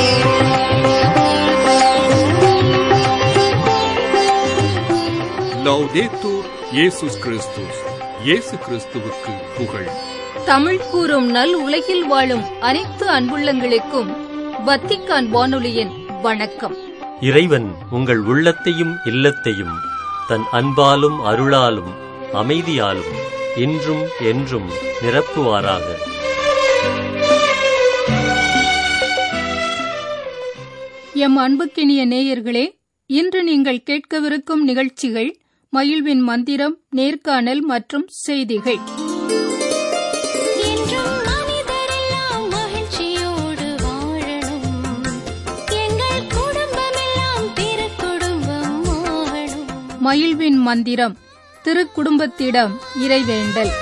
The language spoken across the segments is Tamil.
லௌதேத்தூர் இயேசுஸ் கிறிஸ்துஸ் இயேசு கிறிஸ்துவுக்கு புகழ் தமிழ் கூறும் நல் உலகில் வாழும் அனைத்து அன்புள்ளங்களுக்கும் வத்திக்கான் வானொலியின் வணக்கம் இறைவன் உங்கள் உள்ளத்தையும் இல்லத்தையும் தன் அன்பாலும் அருளாலும் அமைதியாலும் இன்றும் என்றும் நிரப்புவாராக எம் அன்புக்கினிய நேயர்களே இன்று நீங்கள் கேட்கவிருக்கும் நிகழ்ச்சிகள் மகிழ்வின் மந்திரம் நேர்காணல் மற்றும் செய்திகள் என்றும் மனிதரெல்லாம் மகிழ்ச்சியோடு வாழணும் எங்கள் குடும்பமெல்லாம் திருக்குடும்பம் வாழணும் மகிழ்வின் மந்திரம் திருக்குடும்பத்திடம் இறைவேண்டல்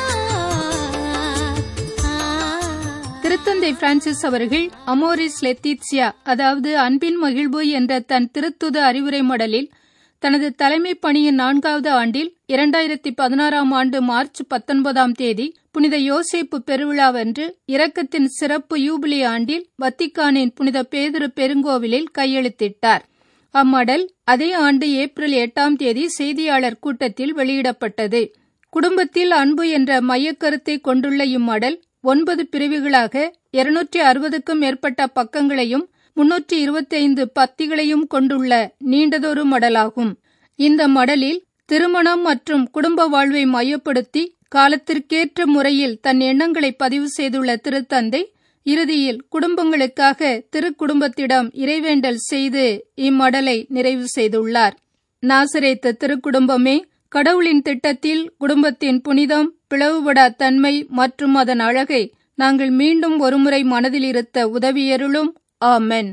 திருத்தந்தை பிரான்சிஸ் அவர்கள் அமோரிஸ் லெத்தித்சியா அதாவது அன்பின் மகிழ்வு என்ற தன் திருத்துத அறிவுரை மடலில் தனது தலைமை பணியின் நான்காவது ஆண்டில் இரண்டாயிரத்தி பதினாறாம் ஆண்டு மார்ச் பத்தொன்பதாம் தேதி புனித யோசேப்பு பெருவிழாவன்று இரக்கத்தின் சிறப்பு யூபிலி ஆண்டில் வத்திக்கானின் புனித பேதுரு பெருங்கோவிலில் கையெழுத்திட்டார் அம்மடல் அதே ஆண்டு ஏப்ரல் எட்டாம் தேதி செய்தியாளர் கூட்டத்தில் வெளியிடப்பட்டது குடும்பத்தில் அன்பு என்ற மையக்கருத்தை கொண்டுள்ள இம்மடல் ஒன்பது பிரிவுகளாக இருநூற்றி அறுபதுக்கும் மேற்பட்ட பக்கங்களையும் முன்னூற்றி இருபத்தி ஐந்து பத்திகளையும் கொண்டுள்ள நீண்டதொரு மடலாகும் இந்த மடலில் திருமணம் மற்றும் குடும்ப வாழ்வை மையப்படுத்தி காலத்திற்கேற்ற முறையில் தன் எண்ணங்களை பதிவு செய்துள்ள திருத்தந்தை இறுதியில் குடும்பங்களுக்காக திருக்குடும்பத்திடம் இறைவேண்டல் செய்து இம்மடலை நிறைவு செய்துள்ளார் நாசரேத்து திருக்குடும்பமே கடவுளின் திட்டத்தில் குடும்பத்தின் புனிதம் பிளவுபடா தன்மை மற்றும் அதன் அழகை நாங்கள் மீண்டும் ஒருமுறை மனதில் இருத்த உதவியருளும் ஆமென்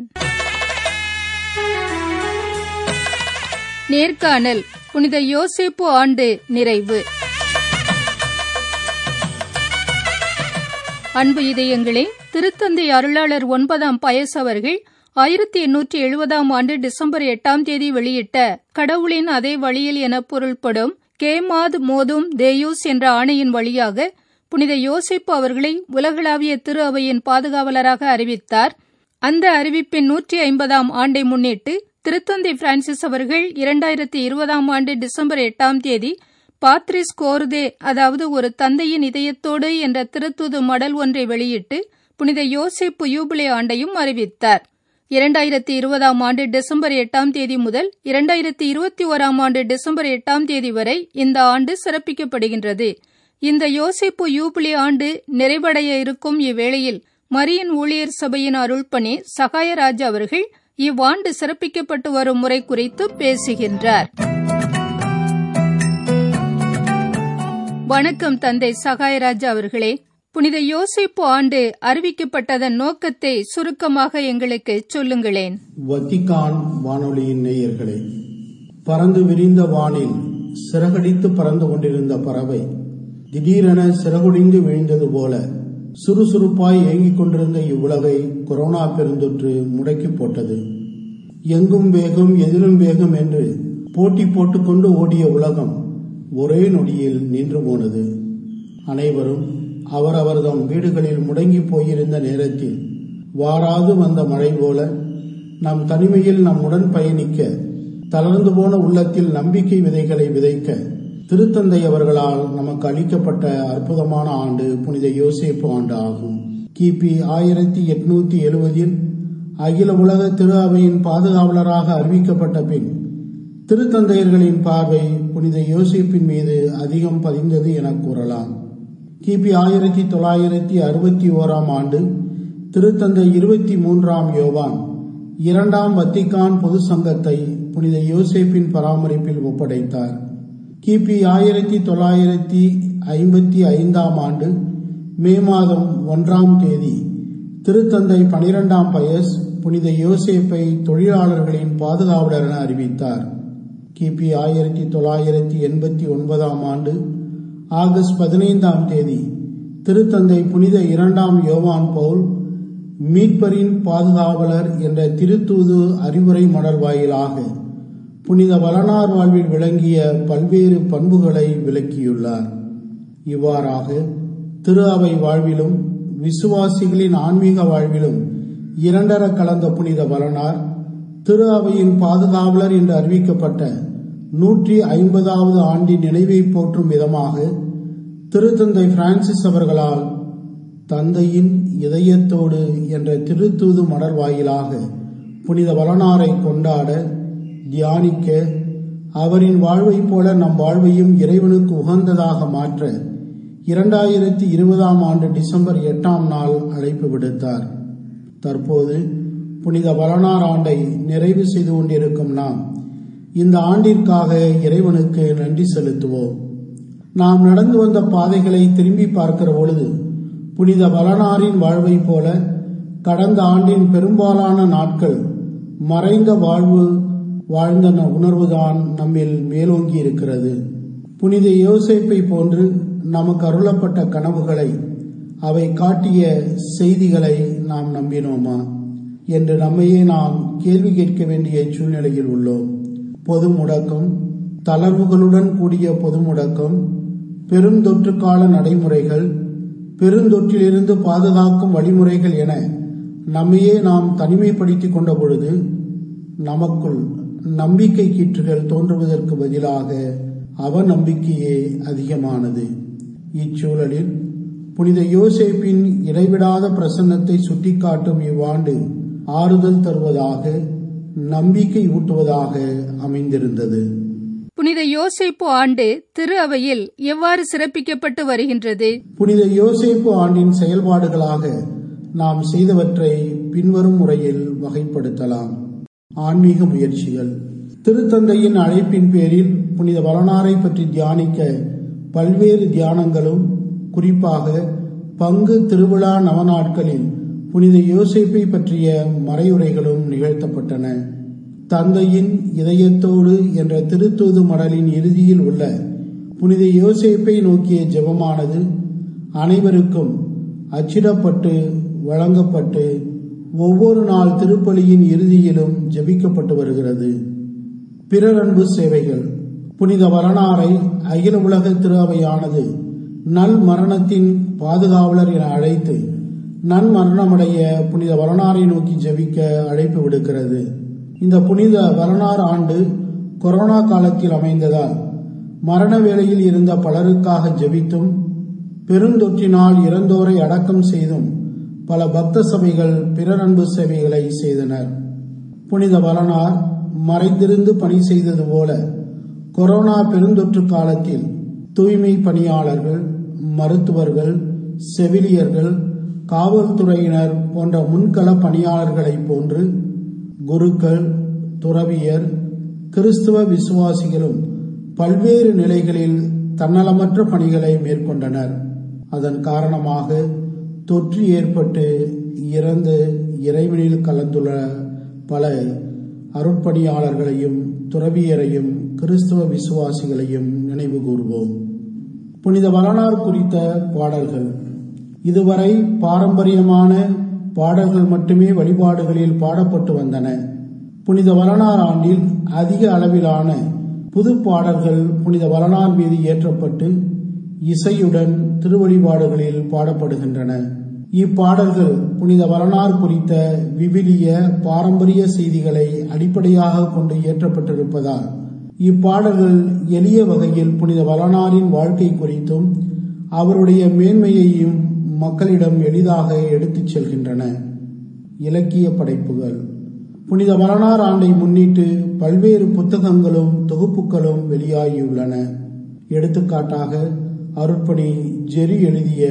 நேர்காணல் புனித யோசேப்பு ஆண்டு நிறைவு அன்பு இதயங்களே திருத்தந்தை அருளாளர் ஒன்பதாம் பயஸ் அவர்கள் ஆயிரத்தி எண்ணூற்றி எழுபதாம் ஆண்டு டிசம்பர் எட்டாம் தேதி வெளியிட்ட கடவுளின் அதே வழியில் என பொருள்படும் கேமாத் மோதும் தேயூஸ் என்ற ஆணையின் வழியாக புனித யோசிப்பு அவர்களை உலகளாவிய திரு அவையின் பாதுகாவலராக அறிவித்தார் அந்த அறிவிப்பின் நூற்றி ஐம்பதாம் ஆண்டை முன்னிட்டு திருத்தந்தை பிரான்சிஸ் அவர்கள் இரண்டாயிரத்தி இருபதாம் ஆண்டு டிசம்பர் எட்டாம் தேதி பாத்ரிஸ் கோர்தே அதாவது ஒரு தந்தையின் இதயத்தோடு என்ற திருத்துது மடல் ஒன்றை வெளியிட்டு புனித யோசிப்பு யூபிலே ஆண்டையும் அறிவித்தார் இரண்டாயிரத்தி இருபதாம் ஆண்டு டிசம்பர் எட்டாம் தேதி முதல் இரண்டாயிரத்தி இருபத்தி ஓராம் ஆண்டு டிசம்பர் எட்டாம் தேதி வரை இந்த ஆண்டு சிறப்பிக்கப்படுகின்றது இந்த யோசிப்பு யூபிலி ஆண்டு நிறைவடைய இருக்கும் இவ்வேளையில் மரியன் ஊழியர் சபையின் அருள்பணி சகாயராஜ் அவர்கள் இவ்வாண்டு சிறப்பிக்கப்பட்டு வரும் முறை குறித்து பேசுகின்றார் வணக்கம் தந்தை சகாயராஜ் அவர்களே புனித யோசிப்பு ஆண்டு அறிவிக்கப்பட்டதன் நோக்கத்தை சுருக்கமாக எங்களுக்கு சொல்லுங்களேன் வத்திக்கான் வானொலியின் நேயர்களே பறந்து விரிந்த வானில் சிறகடித்து பறந்து கொண்டிருந்த பறவை திடீரென சிறகுடிந்து விழுந்தது போல சுறுசுறுப்பாய் இயங்கிக் கொண்டிருந்த இவ்வுலகை கொரோனா பெருந்தொற்று முடக்கி போட்டது எங்கும் வேகம் எதிலும் வேகம் என்று போட்டி போட்டுக்கொண்டு ஓடிய உலகம் ஒரே நொடியில் நின்று போனது அனைவரும் அவரவர்தம் வீடுகளில் முடங்கி போயிருந்த நேரத்தில் வாராது வந்த மழை போல நம் தனிமையில் நம்முடன் பயணிக்க தளர்ந்து போன உள்ளத்தில் நம்பிக்கை விதைகளை விதைக்க திருத்தந்தை அவர்களால் நமக்கு அளிக்கப்பட்ட அற்புதமான ஆண்டு புனித யோசேப்பு ஆண்டு ஆகும் கிபி ஆயிரத்தி எட்நூத்தி எழுபதில் அகில உலக திரு அவையின் பாதுகாவலராக அறிவிக்கப்பட்ட பின் திருத்தந்தையர்களின் பார்வை புனித யோசிப்பின் மீது அதிகம் பதிந்தது என கூறலாம் கிபி ஆயிரத்தி தொள்ளாயிரத்தி அறுபத்தி ஓராம் ஆண்டு திருத்தந்தை இருபத்தி மூன்றாம் யோவான் இரண்டாம் வத்திக்கான் பொது சங்கத்தை புனித யோசேப்பின் பராமரிப்பில் ஒப்படைத்தார் கிபி ஆயிரத்தி தொள்ளாயிரத்தி ஐம்பத்தி ஐந்தாம் ஆண்டு மே மாதம் ஒன்றாம் தேதி திருத்தந்தை பனிரெண்டாம் பயஸ் புனித யோசேப்பை தொழிலாளர்களின் பாதுகாவலர் என அறிவித்தார் கிபி ஆயிரத்தி தொள்ளாயிரத்தி எண்பத்தி ஒன்பதாம் ஆண்டு ஆகஸ்ட் பதினைந்தாம் தேதி திருத்தந்தை புனித இரண்டாம் யோவான் பவுல் மீட்பரின் பாதுகாவலர் என்ற திருத்தூது அறிவுரை மடல் வாயிலாக புனித வளனார் வாழ்வில் விளங்கிய பல்வேறு பண்புகளை விளக்கியுள்ளார் இவ்வாறாக திரு அவை வாழ்விலும் விசுவாசிகளின் ஆன்மீக வாழ்விலும் இரண்டர கலந்த புனித வளனார் திரு அவையின் பாதுகாவலர் என்று அறிவிக்கப்பட்ட நூற்றி ஐம்பதாவது ஆண்டின் நினைவை போற்றும் விதமாக திருத்தந்தை பிரான்சிஸ் அவர்களால் தந்தையின் இதயத்தோடு என்ற திருத்தூது மடல் வாயிலாக புனித வளனாரை கொண்டாட தியானிக்க அவரின் வாழ்வைப் போல நம் வாழ்வையும் இறைவனுக்கு உகந்ததாக மாற்ற இரண்டாயிரத்தி இருபதாம் ஆண்டு டிசம்பர் எட்டாம் நாள் அழைப்பு விடுத்தார் தற்போது புனித வளனார் ஆண்டை நிறைவு செய்து கொண்டிருக்கும் நாம் இந்த ஆண்டிற்காக இறைவனுக்கு நன்றி செலுத்துவோம் நாம் நடந்து வந்த பாதைகளை திரும்பி பார்க்கிற பொழுது புனித வளனாரின் வாழ்வைப் போல கடந்த ஆண்டின் பெரும்பாலான நாட்கள் மறைந்த வாழ்வு வாழ்ந்த ந- உணர்வுதான் நம்மில் மேலோங்கி இருக்கிறது புனித யோசேப்பை போன்று நமக்கு அருளப்பட்ட கனவுகளை அவை காட்டிய செய்திகளை நாம் நம்பினோமா என்று நம்மையே நாம் கேள்வி கேட்க வேண்டிய சூழ்நிலையில் உள்ளோம் பொது முடக்கம் தளர்வுகளுடன் கூடிய பொது முடக்கம் பெருந்தொற்று கால நடைமுறைகள் பெருந்தொற்றிலிருந்து பாதுகாக்கும் வழிமுறைகள் என நம்மையே நாம் தனிமைப்படுத்திக் கொண்ட பொழுது நமக்குள் நம்பிக்கை கீற்றுகள் தோன்றுவதற்கு பதிலாக அவநம்பிக்கையே அதிகமானது இச்சூழலில் புனித யோசேப்பின் இடைவிடாத பிரசன்னத்தை சுட்டிக்காட்டும் இவ்வாண்டு ஆறுதல் தருவதாக நம்பிக்கை ஊட்டுவதாக அமைந்திருந்தது புனித யோசேப்பு ஆண்டு திரு அவையில் எவ்வாறு சிறப்பிக்கப்பட்டு வருகின்றது புனித யோசேப்பு ஆண்டின் செயல்பாடுகளாக நாம் செய்தவற்றை பின்வரும் முறையில் வகைப்படுத்தலாம் ஆன்மீக முயற்சிகள் திருத்தந்தையின் அழைப்பின் பேரில் புனித வளனாரை பற்றி தியானிக்க பல்வேறு தியானங்களும் குறிப்பாக பங்கு திருவிழா நவநாட்களில் புனித யோசேப்பை பற்றிய மறையுரைகளும் நிகழ்த்தப்பட்டன தந்தையின் இதயத்தோடு என்ற திருத்தூது மடலின் இறுதியில் உள்ள புனித யோசேப்பை நோக்கிய ஜெபமானது அனைவருக்கும் அச்சிடப்பட்டு வழங்கப்பட்டு ஒவ்வொரு நாள் திருப்பலியின் இறுதியிலும் ஜெபிக்கப்பட்டு வருகிறது பிறரன்பு சேவைகள் புனித வரணாரை அகில உலக திரு அவையானது நல் மரணத்தின் பாதுகாவலர் என அழைத்து நன்மரணமடைய புனித வரணாரை நோக்கி ஜெபிக்க அழைப்பு விடுக்கிறது இந்த புனித வரணார் ஆண்டு கொரோனா காலத்தில் அமைந்ததால் மரண வேளையில் இருந்த பலருக்காக ஜெபித்தும் பெருந்தொற்றினால் இறந்தோரை அடக்கம் செய்தும் பல பக்த சபைகள் பிறரன்பு சேவைகளை செய்தனர் புனித வளனார் மறைந்திருந்து பணி செய்தது போல கொரோனா பெருந்தொற்று காலத்தில் தூய்மை பணியாளர்கள் மருத்துவர்கள் செவிலியர்கள் காவல்துறையினர் போன்ற முன்கள பணியாளர்களைப் போன்று குருக்கள் துறவியர் கிறிஸ்துவ விசுவாசிகளும் பல்வேறு நிலைகளில் தன்னலமற்ற பணிகளை மேற்கொண்டனர் அதன் காரணமாக தொற்று ஏற்பட்டு இறந்து இறைவனில் கலந்துள்ள பல அருட்பணியாளர்களையும் துறவியரையும் கிறிஸ்துவ விசுவாசிகளையும் நினைவு கூறுவோம் புனித வளனார் குறித்த பாடல்கள் இதுவரை பாரம்பரியமான பாடல்கள் மட்டுமே வழிபாடுகளில் பாடப்பட்டு வந்தன புனித வளனார் ஆண்டில் அதிக அளவிலான புது பாடல்கள் புனித வளனார் மீது ஏற்றப்பட்டு இசையுடன் திருவழிபாடுகளில் பாடப்படுகின்றன இப்பாடல்கள் புனித வளனார் குறித்த விவிலிய பாரம்பரிய செய்திகளை அடிப்படையாக கொண்டு இயற்றப்பட்டிருப்பதால் இப்பாடல்கள் எளிய வகையில் புனித வளனாரின் வாழ்க்கை குறித்தும் அவருடைய மேன்மையையும் மக்களிடம் எளிதாக எடுத்துச் செல்கின்றன இலக்கிய படைப்புகள் புனித வளனார் ஆண்டை முன்னிட்டு பல்வேறு புத்தகங்களும் தொகுப்புகளும் வெளியாகியுள்ளன எடுத்துக்காட்டாக அருட்பணி ஜெரி எழுதிய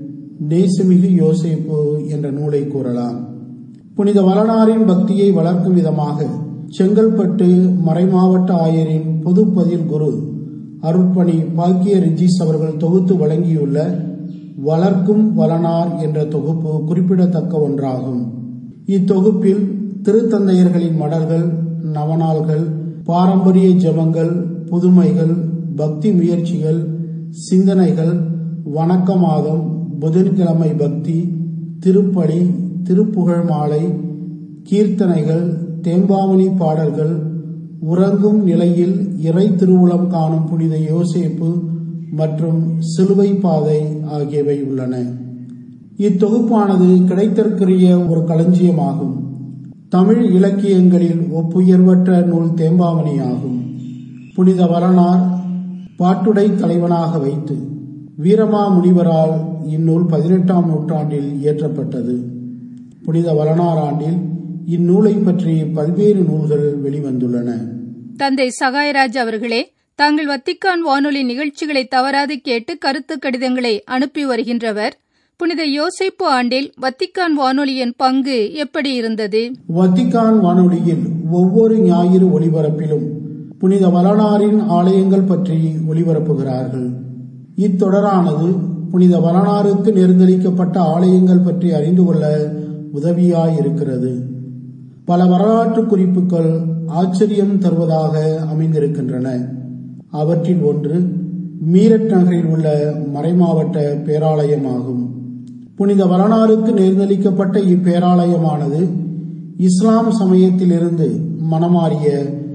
நேசமிகு யோசேப்பு என்ற நூலை கூறலாம் புனித வளனாரின் பக்தியை வளர்க்கும் விதமாக செங்கல்பட்டு மறைமாவட்ட ஆயரின் பொதுப்பதில் குரு அருட்பணி பாக்கிய ரிஜிஸ் அவர்கள் தொகுத்து வழங்கியுள்ள வளர்க்கும் வளனார் என்ற தொகுப்பு குறிப்பிடத்தக்க ஒன்றாகும் இத்தொகுப்பில் திருத்தந்தையர்களின் மடல்கள் நவநாள்கள் பாரம்பரிய ஜெபங்கள் புதுமைகள் பக்தி முயற்சிகள் சிந்தனைகள் வணக்க மாதம் புதன்கிழமை பக்தி திருப்பலி திருப்புகழ் மாலை கீர்த்தனைகள் தேம்பாவணி பாடல்கள் உறங்கும் நிலையில் இறை திருவுளம் காணும் புனித யோசேப்பு மற்றும் சிலுவை பாதை ஆகியவை உள்ளன இத்தொகுப்பானது கிடைத்திருக்கிற ஒரு களஞ்சியமாகும் தமிழ் இலக்கியங்களில் ஒப்புயர்வற்ற நூல் தேம்பாவணியாகும் புனித வரலார் பாட்டுடை தலைவனாக வைத்து வீரமா முனிவரால் இந்நூல் பதினெட்டாம் நூற்றாண்டில் இயற்றப்பட்டது புனித வரலாறு ஆண்டில் இந்நூலை பற்றி பல்வேறு நூல்கள் வெளிவந்துள்ளன தந்தை சகாயராஜ் அவர்களே தாங்கள் வத்திக்கான் வானொலி நிகழ்ச்சிகளை தவறாது கேட்டு கருத்து கடிதங்களை அனுப்பி வருகின்றவர் புனித யோசிப்பு ஆண்டில் வத்திக்கான் வானொலியின் பங்கு எப்படி இருந்தது வத்திக்கான் வானொலியில் ஒவ்வொரு ஞாயிறு ஒளிபரப்பிலும் புனித வரலாறின் ஆலயங்கள் பற்றி ஒளிபரப்புகிறார்கள் இத்தொடரானது புனித வரலாறுக்கு நேர்ந்தளிக்கப்பட்ட ஆலயங்கள் பற்றி அறிந்து கொள்ள உதவியாயிருக்கிறது பல வரலாற்று குறிப்புகள் ஆச்சரியம் தருவதாக அமைந்திருக்கின்றன அவற்றில் ஒன்று மீரட் நகரில் உள்ள மறைமாவட்ட பேராலயமாகும் புனித வரலாறுக்கு நேர்ந்தளிக்கப்பட்ட இப்பேராலயமானது இஸ்லாம் சமயத்திலிருந்து மனமாறிய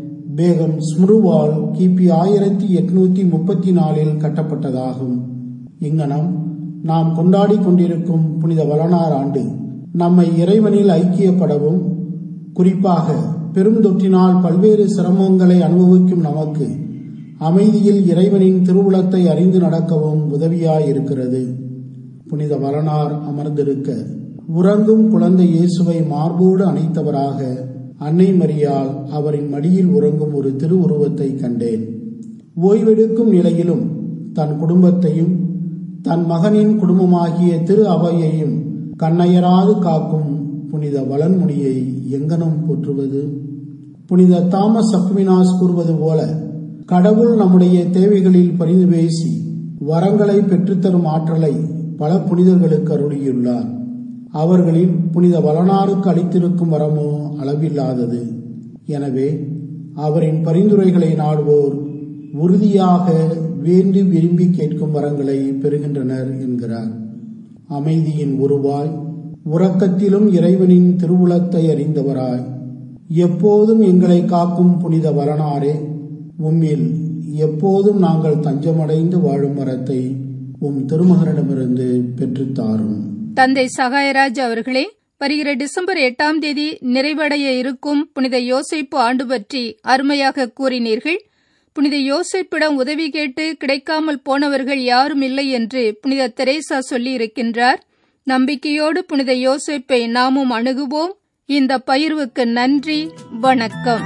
பேகம் ஸ்மிருவால் கிபி ஆயிரத்தி எட்நூத்தி முப்பத்தி நாலில் கட்டப்பட்டதாகும் இங்கனம் நாம் கொண்டாடி கொண்டிருக்கும் புனித வரலாறு ஆண்டு நம்மை இறைவனில் ஐக்கியப்படவும் குறிப்பாக பெரும் தொற்றினால் பல்வேறு சிரமங்களை அனுபவிக்கும் நமக்கு அமைதியில் இறைவனின் திருவுளத்தை அறிந்து நடக்கவும் உதவியாயிருக்கிறது புனித வரலார் அமர்ந்திருக்க உறங்கும் குழந்தை இயேசுவை மார்போடு அணைத்தவராக அன்னை மரியால் அவரின் மடியில் உறங்கும் ஒரு திருவுருவத்தை கண்டேன் ஓய்வெடுக்கும் நிலையிலும் தன் குடும்பத்தையும் தன் மகனின் குடும்பமாகிய திரு அவையையும் கண்ணையராது காக்கும் புனித வளன்முனியை எங்கனம் போற்றுவது புனித தாமஸ் அக்வினாஸ் கூறுவது போல கடவுள் நம்முடைய தேவைகளில் பரிந்து பேசி வரங்களை பெற்றுத்தரும் ஆற்றலை பல புனிதர்களுக்கு அருளியுள்ளார் அவர்களில் புனித வளனாருக்கு அளித்திருக்கும் வரமோ அளவில்லாதது எனவே அவரின் பரிந்துரைகளை நாடுவோர் உறுதியாக வேண்டி விரும்பி கேட்கும் வரங்களை பெறுகின்றனர் என்கிறார் அமைதியின் உருவாய் உறக்கத்திலும் இறைவனின் திருவுளத்தை அறிந்தவராய் எப்போதும் எங்களை காக்கும் புனித வரனாரே உம்மில் எப்போதும் நாங்கள் தஞ்சமடைந்து வாழும் வரத்தை உம் திருமகனிடமிருந்து பெற்றுத்தாரும் தந்தை சகாயராஜ் அவர்களே வருகிற டிசம்பர் எட்டாம் தேதி நிறைவடைய இருக்கும் புனித யோசிப்பு ஆண்டு பற்றி அருமையாக கூறினீர்கள் புனித யோசிப்பிடம் உதவி கேட்டு கிடைக்காமல் போனவர்கள் யாரும் இல்லை என்று புனித தெரேசா சொல்லியிருக்கின்றார் நம்பிக்கையோடு புனித யோசிப்பை நாமும் அணுகுவோம் இந்த பயிர்வுக்கு நன்றி வணக்கம்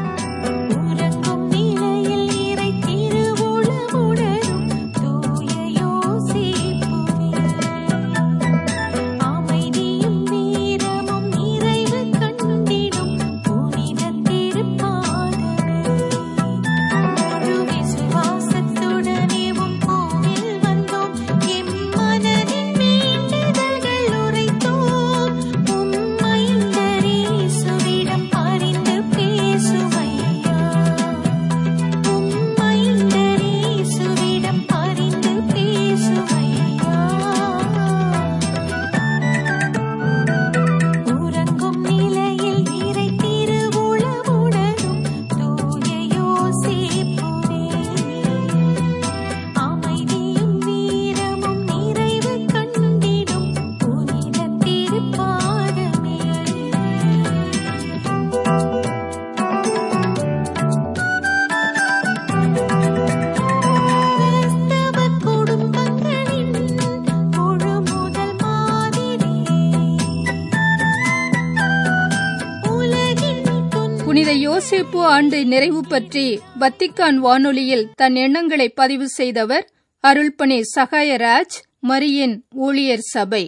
உறங்கும் நிலையில் இறை திருவுளமுடனும் தூய யோசிப்புவே அமைதியும் வீரமும் நிறைவு கண்டிடும் புனித திருப்பாடலே முழு விசுவாசத்துடனே உம் கோவில் வந்தோம் எம் மனதின் வேண்டுதல்கள் உரைத்தோம் உம்மை இயேசுவிடம் பரிந்து பேசுமையா உம்மை இயேசுவிடம் பரிந்து பேசுமையா உறங்கும் நிலையில் இறை திருவுளமுடனும் தூய யோசிப்புவே அமைதியும் வீரமும் நிறைவு கண்டிடும் புனித திருப்பாதமே கிறிஸ்தவ குடும்பங்களின் முழு முதல் மாதிரி உலகின் துன்ப புனித யோசேப்பு ஆண்டு நிறைவு பற்றி வத்திக்கான் வானொலியில் தன் எண்ணங்களை பதிவு செய்தவர் அருள்பணி சகாயராஜ் மரியின் ஊழியர் சபை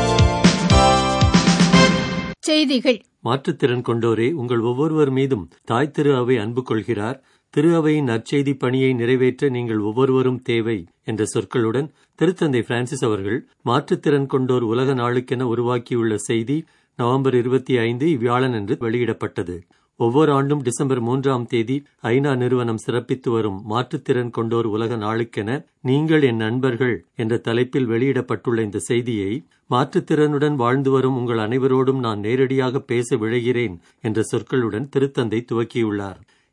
செய்திகள் மாற்றுத்திறன் கொண்டோரே உங்கள் ஒவ்வொருவர் மீதும் தாய் திரு அவை அன்பு கொள்கிறார் திரு அவையின் நற்செய்தி பணியை நிறைவேற்ற நீங்கள் ஒவ்வொருவரும் தேவை என்ற சொற்களுடன் திருத்தந்தை பிரான்சிஸ் அவர்கள் மாற்றுத்திறன் கொண்டோர் உலக நாளுக்கென உருவாக்கியுள்ள செய்தி நவம்பர் இருபத்தி ஐந்து இவ்வியாழன் என்று வெளியிடப்பட்டது ஒவ்வொரு ஆண்டும் டிசம்பர் மூன்றாம் தேதி ஐநா நிறுவனம் சிறப்பித்து வரும் மாற்றுத்திறன் கொண்டோர் உலக நாளுக்கென நீங்கள் என் நண்பர்கள் என்ற தலைப்பில் வெளியிடப்பட்டுள்ள இந்த செய்தியை மாற்றுத்திறனுடன் வாழ்ந்து வரும் உங்கள் அனைவரோடும் நான் நேரடியாக பேச விழைகிறேன் என்ற சொற்களுடன் திருத்தந்தை துவக்கியுள்ளார்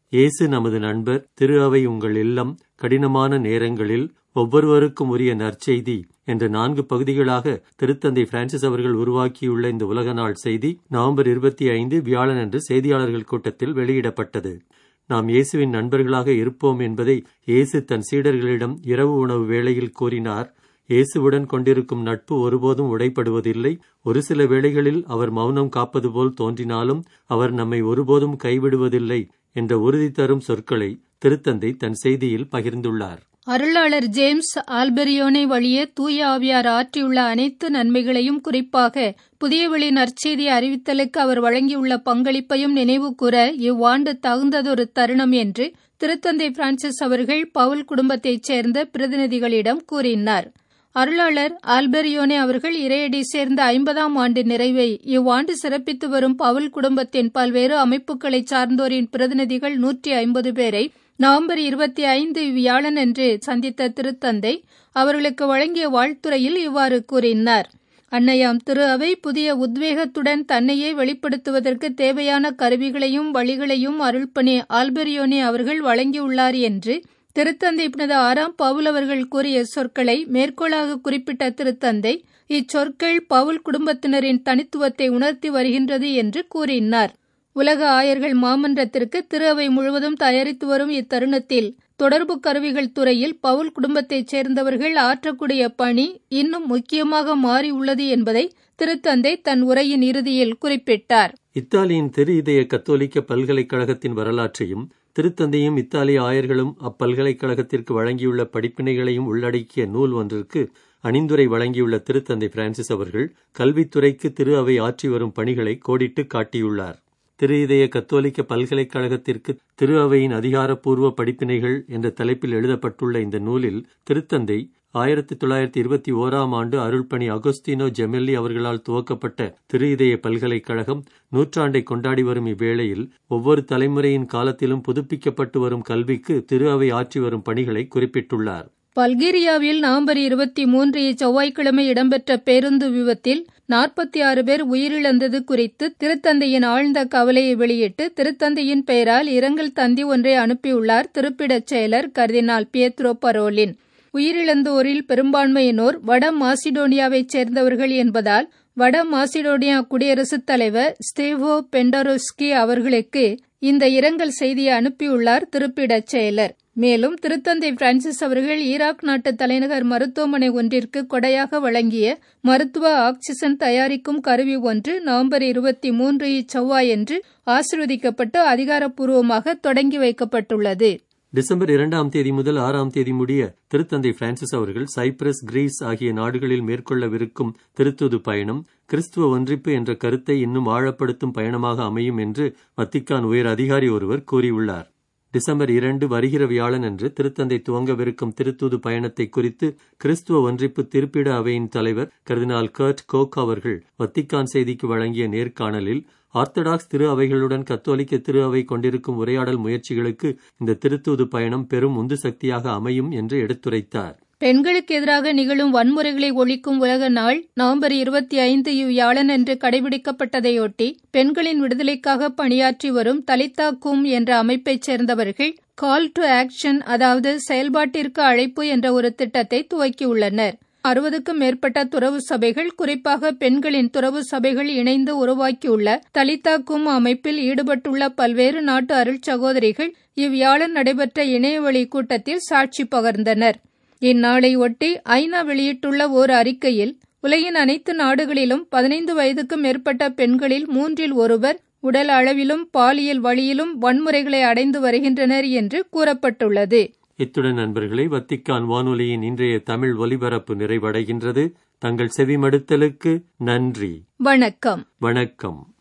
இயேசு நமது நண்பர் திரு அவை உங்கள் இல்லம் கடினமான நேரங்களில் ஒவ்வொருவருக்கும் உரிய நற்செய்தி என்ற நான்கு பகுதிகளாக திருத்தந்தை பிரான்சிஸ் அவர்கள் உருவாக்கியுள்ள இந்த உலக நாள் செய்தி நவம்பர் இருபத்தி ஐந்து வியாழனன்று செய்தியாளர்கள் கூட்டத்தில் வெளியிடப்பட்டது நாம் இயேசுவின் நண்பர்களாக இருப்போம் என்பதை இயேசு தன் சீடர்களிடம் இரவு உணவு வேளையில் கூறினார் இயேசுவுடன் கொண்டிருக்கும் நட்பு ஒருபோதும் உடைப்படுவதில்லை ஒரு சில வேளைகளில் அவர் மௌனம் காப்பது போல் தோன்றினாலும் அவர் நம்மை ஒருபோதும் கைவிடுவதில்லை என்ற உறுதி தரும் சொற்களை திருத்தந்தை தன் செய்தியில் பகிர்ந்துள்ளார் அருளாளர் ஜேம்ஸ் ஆல்பெரியோனை வழியே தூய ஆவியார் ஆற்றியுள்ள அனைத்து நன்மைகளையும் குறிப்பாக புதிய வழி நற்செய்தி அறிவித்தலுக்கு அவர் வழங்கியுள்ள பங்களிப்பையும் நினைவு கூற இவ்வாண்டு தகுந்ததொரு தருணம் என்று திருத்தந்தை பிரான்சிஸ் அவர்கள் பவுல் குடும்பத்தைச் சேர்ந்த பிரதிநிதிகளிடம் கூறினார் அருளாளர் ஆல்பெரியோனே அவர்கள் இறையடி சேர்ந்த ஐம்பதாம் ஆண்டு நிறைவை இவ்வாண்டு சிறப்பித்து வரும் பவுல் குடும்பத்தின் பல்வேறு அமைப்புகளை சார்ந்தோரின் பிரதிநிதிகள் நூற்றி ஐம்பது பேரை நவம்பர் இருபத்தி ஐந்து வியாழனன்று சந்தித்த திருத்தந்தை அவர்களுக்கு வழங்கிய வாழ்த்துறையில் இவ்வாறு கூறினார் அன்னையாம் திரு அவை புதிய உத்வேகத்துடன் தன்னையே வெளிப்படுத்துவதற்கு தேவையான கருவிகளையும் வழிகளையும் அருள்பணி ஆல்பெரியோனே அவர்கள் வழங்கியுள்ளார் என்று திருத்தந்தை புனித ஆறாம் பவுல் அவர்கள் கூறிய சொற்களை மேற்கோளாக குறிப்பிட்ட திருத்தந்தை இச்சொற்கள் பவுல் குடும்பத்தினரின் தனித்துவத்தை உணர்த்தி வருகின்றது என்று கூறினார் உலக ஆயர்கள் மாமன்றத்திற்கு திரு அவை முழுவதும் தயாரித்து வரும் இத்தருணத்தில் தொடர்பு கருவிகள் துறையில் பவுல் குடும்பத்தைச் சேர்ந்தவர்கள் ஆற்றக்கூடிய பணி இன்னும் முக்கியமாக மாறியுள்ளது என்பதை திருத்தந்தை தன் உரையின் இறுதியில் குறிப்பிட்டார் இத்தாலியின் திரு இதய கத்தோலிக்க பல்கலைக்கழகத்தின் வரலாற்றையும் திருத்தந்தையும் இத்தாலிய ஆயர்களும் அப்பல்கலைக்கழகத்திற்கு வழங்கியுள்ள படிப்பினைகளையும் உள்ளடக்கிய நூல் ஒன்றிற்கு அணிந்துரை வழங்கியுள்ள திருத்தந்தை பிரான்சிஸ் அவர்கள் கல்வித்துறைக்கு திரு அவை ஆற்றி வரும் பணிகளை கோடிட்டு காட்டியுள்ளார் திரு இதய கத்தோலிக்க பல்கலைக்கழகத்திற்கு திரு அவையின் அதிகாரப்பூர்வ படிப்பினைகள் என்ற தலைப்பில் எழுதப்பட்டுள்ள இந்த நூலில் திருத்தந்தை ஆயிரத்தி தொள்ளாயிரத்தி இருபத்தி ஓராம் ஆண்டு அருள்பணி அகோஸ்தினோ ஜெமெல்லி அவர்களால் துவக்கப்பட்ட திரு இதய பல்கலைக்கழகம் நூற்றாண்டை கொண்டாடி வரும் இவ்வேளையில் ஒவ்வொரு தலைமுறையின் காலத்திலும் புதுப்பிக்கப்பட்டு வரும் கல்விக்கு திரு அவை ஆற்றி வரும் பணிகளை குறிப்பிட்டுள்ளார் பல்கேரியாவில் நவம்பர் இருபத்தி மூன்று செவ்வாய்க்கிழமை இடம்பெற்ற பேருந்து விபத்தில் நாற்பத்தி ஆறு பேர் உயிரிழந்தது குறித்து திருத்தந்தையின் ஆழ்ந்த கவலையை வெளியிட்டு திருத்தந்தையின் பெயரால் இரங்கல் தந்தி ஒன்றை அனுப்பியுள்ளார் திருப்பிடச் செயலர் கர்தினால் பியத்ரோ பரோலின் உயிரிழந்தோரில் பெரும்பான்மையினோர் வட மாசிடோனியாவைச் சேர்ந்தவர்கள் என்பதால் வட மாசிடோனியா குடியரசுத் தலைவர் ஸ்டேவோ பெண்டரோஸ்கி அவர்களுக்கு இந்த இரங்கல் செய்தியை அனுப்பியுள்ளார் திருப்பிடச் செயலர் மேலும் திருத்தந்தை பிரான்சிஸ் அவர்கள் ஈராக் நாட்டு தலைநகர் மருத்துவமனை ஒன்றிற்கு கொடையாக வழங்கிய மருத்துவ ஆக்சிஜன் தயாரிக்கும் கருவி ஒன்று நவம்பர் இருபத்தி மூன்று இச்செவ்வாயன்று ஆசிர்வதிக்கப்பட்டு அதிகாரப்பூர்வமாக தொடங்கி வைக்கப்பட்டுள்ளது டிசம்பர் இரண்டாம் தேதி முதல் ஆறாம் தேதி முடிய திருத்தந்தை பிரான்சிஸ் அவர்கள் சைப்ரஸ் கிரீஸ் ஆகிய நாடுகளில் மேற்கொள்ளவிருக்கும் திருத்துது பயணம் கிறிஸ்துவ ஒன்றிப்பு என்ற கருத்தை இன்னும் ஆழப்படுத்தும் பயணமாக அமையும் என்று வத்திக்கான் உயர் அதிகாரி ஒருவர் கூறியுள்ளார் டிசம்பர் இரண்டு வருகிற வியாழன் அன்று திருத்தந்தை துவங்கவிருக்கும் திருத்தூது பயணத்தை குறித்து கிறிஸ்துவ ஒன்றிப்பு திருப்பிட அவையின் தலைவர் கர்தினால் கர்ட் கோக் அவர்கள் வத்திக்கான் செய்திக்கு வழங்கிய நேர்காணலில் ஆர்த்தடாக்ஸ் திரு அவைகளுடன் கத்தோலிக்க திரு அவை கொண்டிருக்கும் உரையாடல் முயற்சிகளுக்கு இந்த திருத்தூது பயணம் பெரும் உந்து சக்தியாக அமையும் என்று எடுத்துரைத்தார் பெண்களுக்கு எதிராக நிகழும் வன்முறைகளை ஒழிக்கும் உலக நாள் நவம்பர் இருபத்தி ஐந்து இவ்வியாழன் என்று கடைபிடிக்கப்பட்டதையொட்டி பெண்களின் விடுதலைக்காக பணியாற்றி வரும் தலிதா கும் என்ற அமைப்பைச் சேர்ந்தவர்கள் கால் டு ஆக்ஷன் அதாவது செயல்பாட்டிற்கு அழைப்பு என்ற ஒரு திட்டத்தை துவக்கியுள்ளனர் அறுபதுக்கும் மேற்பட்ட துறவு சபைகள் குறிப்பாக பெண்களின் துறவு சபைகள் இணைந்து உருவாக்கியுள்ள தலிதா கும் அமைப்பில் ஈடுபட்டுள்ள பல்வேறு நாட்டு அருள் சகோதரிகள் இவ்வியாழன் நடைபெற்ற இணையவழி கூட்டத்தில் சாட்சி பகர்ந்தனர் இந்நாளை ஒட்டி ஐநா வெளியிட்டுள்ள ஓர் அறிக்கையில் உலகின் அனைத்து நாடுகளிலும் பதினைந்து வயதுக்கும் மேற்பட்ட பெண்களில் மூன்றில் ஒருவர் உடல் அளவிலும் பாலியல் வழியிலும் வன்முறைகளை அடைந்து வருகின்றனர் என்று கூறப்பட்டுள்ளது இத்துடன் நண்பர்களே வத்திக்கான் வானொலியின் இன்றைய தமிழ் ஒலிபரப்பு நிறைவடைகின்றது தங்கள் செவிமடுத்தலுக்கு நன்றி வணக்கம் வணக்கம்